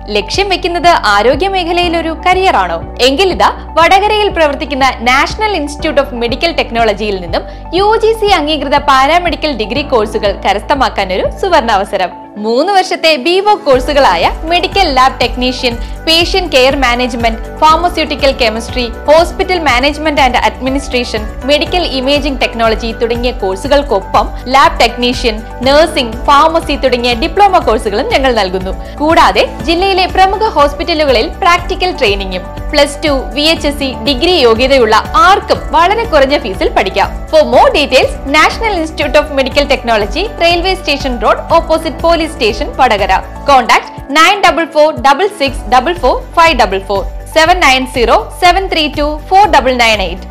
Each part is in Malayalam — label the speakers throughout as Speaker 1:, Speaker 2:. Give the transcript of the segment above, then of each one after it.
Speaker 1: ലക്ഷ്യം വെക്കുന്നത് ആരോഗ്യ മേഖലയിൽ ഒരു കരിയറാണോ എങ്കിലിതാ വടകരയിൽ പ്രവർത്തിക്കുന്ന നാഷണൽ ഇൻസ്റ്റിറ്റ്യൂട്ട് ഓഫ് മെഡിക്കൽ ടെക്നോളജിയിൽ നിന്നും യു ജി സി അംഗീകൃത പാരാമെഡിക്കൽ ഡിഗ്രി കോഴ്സുകൾ കരസ്ഥമാക്കാൻ ഒരു സുവർണാവസരം മൂന്ന് വർഷത്തെ ബിവോ കോഴ്സുകളായ medical lab technician patient care management pharmaceutical chemistry hospital management and administration medical imaging technology തുടങ്ങിയ കോഴ്സുകൾക്കൊപ്പം ലാബ് ടെക്നീഷ്യൻ നഴ്സിംഗ് ഫാർമസി തുടങ്ങിയ ഡിപ്ലോമ കോഴ്സുകളും ഞങ്ങൾ നൽകുന്നു കൂടാതെ ജില്ലയിലെ പ്രമുഖ ഹോസ്പിറ്റലുകളിൽ പ്രാക്ടിക്കൽ ട്രെയിനിങ്ങും plus two V H S C degree യോഗ്യതയുള്ള ആർക്കും വളരെ കുറഞ്ഞ ഫീസിൽ പഠിക്കാം for more details National Institute of medical technology railway station road opposite police station Vadakara contact nine double four double six double four five double four seven nine zero seven three two four double nine eight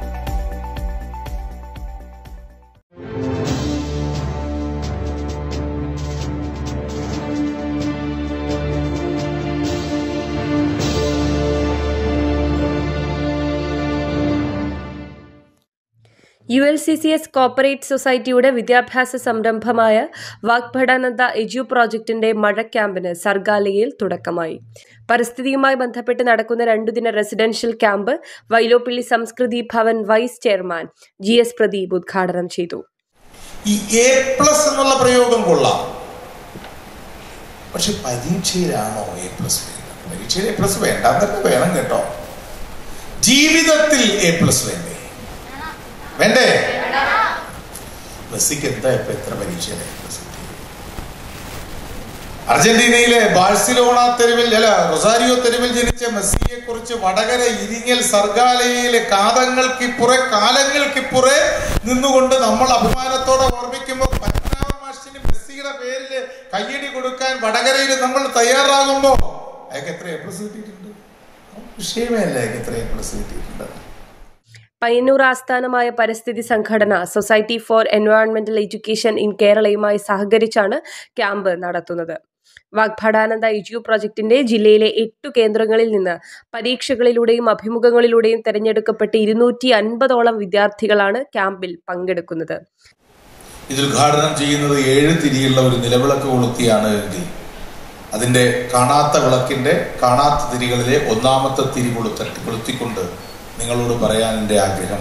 Speaker 2: U L C C S cooperative സൊസൈറ്റിയുടെ വിദ്യാഭ്യാസ സംരംഭമായ വാഗ്ഭടാനന്ദ എജു പ്രോജക്ടിന്റെ മഴ ക്യാമ്പിന് സർഗാലയിൽ തുടക്കമായി പരിസ്ഥിതിയുമായി ബന്ധപ്പെട്ട് നടക്കുന്ന രണ്ടുദിന residential camp Vyloppilly Samskriti Bhavan vice chairman G S Pradeep ഉദ്ഘാടനം ചെയ്തു
Speaker 3: ഈ എ പ്ലസ് എന്നുള്ള പ്രയോഗം കൊള്ളാം പക്ഷെ പരീക്ഷയിലാണോ എ പ്ലസ് വേണ്ടത് പരീക്ഷയിൽ എ പ്ലസ് വേണ്ട തന്നെ വേണം കേട്ടോ ജീവിതത്തിൽ എ പ്ലസ് വേണ്ടേ വേണ്ടേ മെസ്സിക്ക് എന്താ ഇപ്പൊ എത്ര പരീക്ഷയുടെ A plus കിട്ടിയത്? അർജന്റീനയിലെ ബാഴ്സിലോണ തെരുവിൽ അല്ല റൊസാരിയോ തെരുവിൽ ജനിച്ച മെസ്സിയെ കുറിച്ച് വടകര ഇരിങ്ങൽ സർഗാലയയിലെ കാതങ്ങൾക്കിപ്പുറേ കാലങ്ങൾക്കിപ്പുറേ നിന്നുകൊണ്ട് നമ്മൾ അഭിമാനത്തോടെ ഓർമ്മിക്കുമ്പോൾ പത്മനാഭ മാഷിന് മെസ്സിയുടെ പേരിൽ കയ്യടി കൊടുക്കാൻ വടകരയിൽ നമ്മൾ തയ്യാറാകുമ്പോ അയാൾക്ക് എത്ര എ പ്ലസ് കിട്ടിയിട്ടുണ്ട് വിഷയമേ അല്ല അയാൾക്ക് എത്ര എ പ്ലസ് കിട്ടിയിട്ടുണ്ട്
Speaker 2: പയ്യന്നൂർ ആസ്ഥാനമായ പരിസ്ഥിതി സംഘടന സൊസൈറ്റി ഫോർ എൻവയോൺമെന്റൽ എഡ്യൂക്കേഷൻ ഇൻ കേരളയുമായി സഹകരിച്ചാണ് ക്യാമ്പ് നടത്തുന്നത് വാഗ്ഭടാനന്ദ എജു പ്രോജക്ടിന്റെ ജില്ലയിലെ എട്ടു കേന്ദ്രങ്ങളിൽ നിന്ന് പരീക്ഷകളിലൂടെയും അഭിമുഖങ്ങളിലൂടെയും തെരഞ്ഞെടുക്കപ്പെട്ട് ഇരുന്നൂറ്റി അൻപതോളം വിദ്യാർത്ഥികളാണ് ക്യാമ്പിൽ പങ്കെടുക്കുന്നത്
Speaker 3: ഇത് ഉദ്ഘാടനം ചെയ്യുന്നത് ഏഴ് തിരിയുള്ള ഒരു നിലവിളക്ക് കൊളുത്തിയാണ് എങ്കിൽ അതിന്റെ കാണാത്ത വിളക്കിന്റെ കാണാത്ത തിരികളിലെ ഒന്നാമത്തെ തിരി കൊളുത്ത കൊളുത്തിക്കൊണ്ട് നിങ്ങളോട് പറയാൻ എൻ്റെ ആഗ്രഹം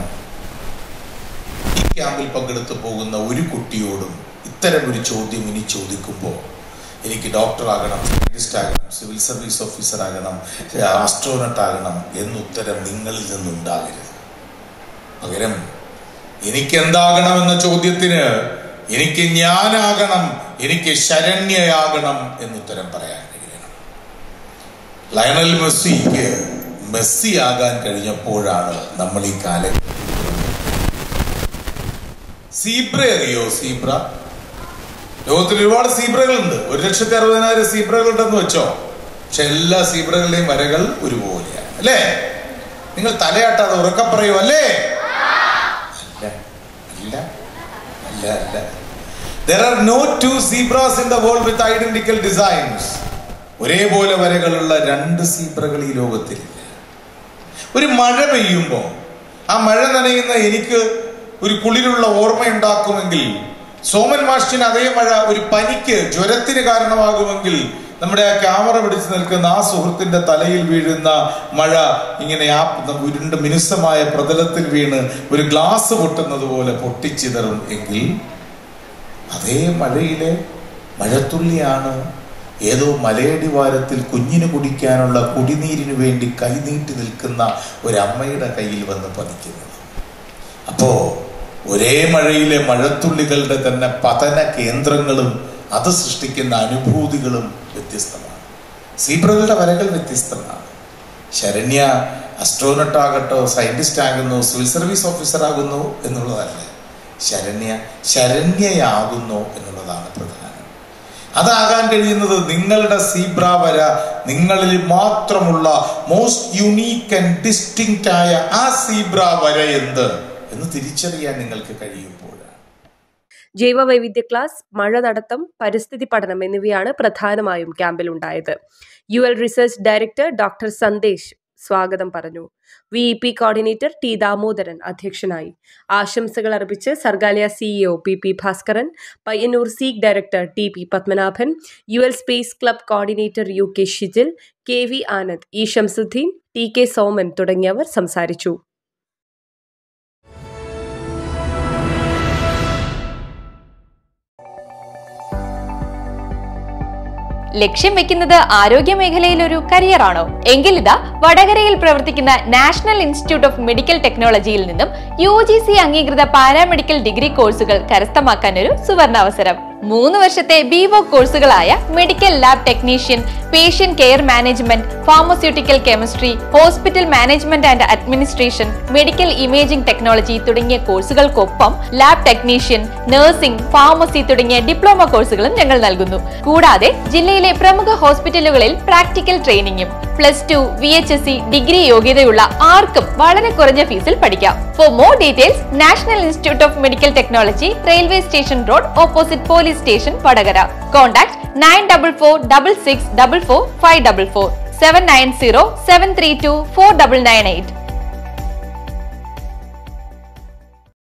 Speaker 3: ഈ ക്യാമ്പിൽ പങ്കെടുത്തു പോകുന്ന ഒരു കുട്ടിയോടും ഇത്തരം ഒരു ചോദ്യം ഇനി ചോദിക്കുമ്പോൾ എനിക്ക് ഡോക്ടർ ആകണം സയന്റിസ്റ്റ് ആകണം സിവിൽ സർവീസ് ഓഫീസർ ആകണം ആസ്ട്രോനട്ട് ആകണം എന്നുത്തരം നിങ്ങളിൽ നിന്നുണ്ടാകരുത് പകരം എനിക്ക് എന്താകണം എന്ന ചോദ്യത്തിന് എനിക്ക് ഞാനാകണം എനിക്ക് ശരണ്യയാകണം എന്നുത്തരം പറയാൻ കഴിയണം ലയണൽ മെസ്സിക്ക് മെസ്സി ആകാൻ കഴിഞ്ഞപ്പോഴാണ് നമ്മൾ ഈ കാലം സീബ്ര അറിയോ സീബ്ര ലോകത്തിൽ ഒരുപാട് സീബ്രകളുണ്ട് ഒരു ലക്ഷത്തി അറുപതിനായിരം സീബ്രകളുണ്ടെന്ന് വെച്ചോ പക്ഷെ എല്ലാ സീബ്രകളുടെയും വരകൾ ഒരുപോലെയാണ് അല്ലേ നിങ്ങൾ തലയാട്ടാതെ ഉറക്കം പറയൂ അല്ലേ അല്ല അല്ല അല്ല അല്ല there are no two zebras in the world with identical designs ഒരേപോലെ വരകളുള്ള രണ്ട് സീബ്രകൾ ഈ ലോകത്തിലില്ല ഒരു മഴ പെയ്യുമ്പോൾ ആ മഴ നനയുന്ന എനിക്ക് ഒരു കുളിരുള്ള ഓർമ്മയുണ്ടാക്കുമെങ്കിൽ സോമൻ മാഷിന് അതേ മഴ ഒരു പനിക്ക് ജ്വരത്തിന് കാരണമാകുമെങ്കിൽ നമ്മുടെ ആ ക്യാമറ പിടിച്ചു നിൽക്കുന്ന ആ സുഹൃത്തിന്റെ തലയിൽ വീഴുന്ന മഴ ഇങ്ങനെ ആ ഉരുണ്ട മിനുസമായ പ്രതലത്തിൽ വീണ് ഒരു ഗ്ലാസ് പൊട്ടുന്നത് പോലെ പൊട്ടിച്ചിതറും എങ്കിൽ അതേ മഴയിലെ മഴത്തുള്ളിയാണ് ഏതോ മലയടിവാരത്തിൽ കുഞ്ഞിന് കുടിക്കാനുള്ള കുടിനീരിന് വേണ്ടി കൈനീട്ടി നിൽക്കുന്ന ഒരമ്മയുടെ കയ്യിൽ വന്ന് പതിക്കുന്നത് അപ്പോ ഒരേ മഴയിലെ മഴത്തുള്ളികളുടെ തന്നെ പതന കേന്ദ്രങ്ങളും അത് സൃഷ്ടിക്കുന്ന അനുഭൂതികളും വ്യത്യസ്തമാണ് സീബ്രകളുടെ വരകൾ വ്യത്യസ്തമാണ് ശരണ്യ അസ്ട്രോനട്ട് ആകട്ടോ സയന്റിസ്റ്റ് ആകുന്നു സിവിൽ സർവീസ് ഓഫീസർ ആകുന്നു എന്നുള്ളതല്ല ശരണ്യ ശരണ്യയാകുന്നു എന്നുള്ളതാണ് പ്രധാനം അതാകാൻ കഴിയുന്നത് നിങ്ങളുടെ സീബ്ര വര നിങ്ങളിൽ മാത്രമുള്ള മോസ്റ്റ് യുണീക്ക് ആൻഡ് ഡിസ്റ്റിങ്ക്റ്റ് ആയ ആ സീബ്ര വര എന്ത് എന്ന് തിരിച്ചറിയാൻ നിങ്ങൾക്ക് കഴിയുമ്പോഴാണ്
Speaker 2: ജൈവ വൈവിധ്യ ക്ലാസ് മഴ നടത്തം പരിസ്ഥിതി പഠനം എന്നിവയാണ് പ്രധാനമായും ക്യാമ്പിൽ ഉണ്ടായത് U L research director doctor Sandesh സ്വാഗതം പറഞ്ഞു V E P coordinator T Damodaran അധ്യക്ഷനായി ആശംസകൾ അർപ്പിച്ച് Sargalaya CEO P P Bhaskaran Payyanur SEEK director T P Padmanabhan U L space club coordinator U K Shijil K V Anand E Shamsuddin T K Soman തുടങ്ങിയവർ സംസാരിച്ചു
Speaker 1: ലക്ഷ്യം വെക്കുന്നത് ആരോഗ്യ മേഖലയിൽ ഒരു കരിയറാണോ എങ്കിൽ ഇതാ വടകരയിൽ പ്രവർത്തിക്കുന്ന നാഷണൽ ഇൻസ്റ്റിറ്റ്യൂട്ട് ഓഫ് മെഡിക്കൽ ടെക്നോളജിയിൽ നിന്നും യു ജി സി അംഗീകൃത പാരാമെഡിക്കൽ ഡിഗ്രി കോഴ്സുകൾ കരസ്ഥമാക്കാൻ ഒരു സുവർണാവസരം മൂന്ന് വർഷത്തെ ബിവോ കോഴ്സുകളായ medical lab technician patient care management pharmaceutical chemistry hospital management and administration medical imaging technology തുടങ്ങിയ കോഴ്സുകൾക്കൊപ്പം ലാബ് ടെക്നീഷ്യൻ നഴ്സിംഗ് ഫാർമസി തുടങ്ങിയ ഡിപ്ലോമ കോഴ്സുകളും ഞങ്ങൾ നൽകുന്നു കൂടാതെ ജില്ലയിലെ പ്രമുഖ ഹോസ്പിറ്റലുകളിൽ പ്രാക്ടിക്കൽ ട്രെയിനിങ്ങും plus two V H S C degree യോഗ്യതയുള്ള ആർക്കും വളരെ കുറഞ്ഞ ഫീസിൽ പഠിക്കാം for more details National Institute of medical technology railway station road opposite police station Vadakara contact nine double four double six double four five double four seven nine zero seven three two four double nine eight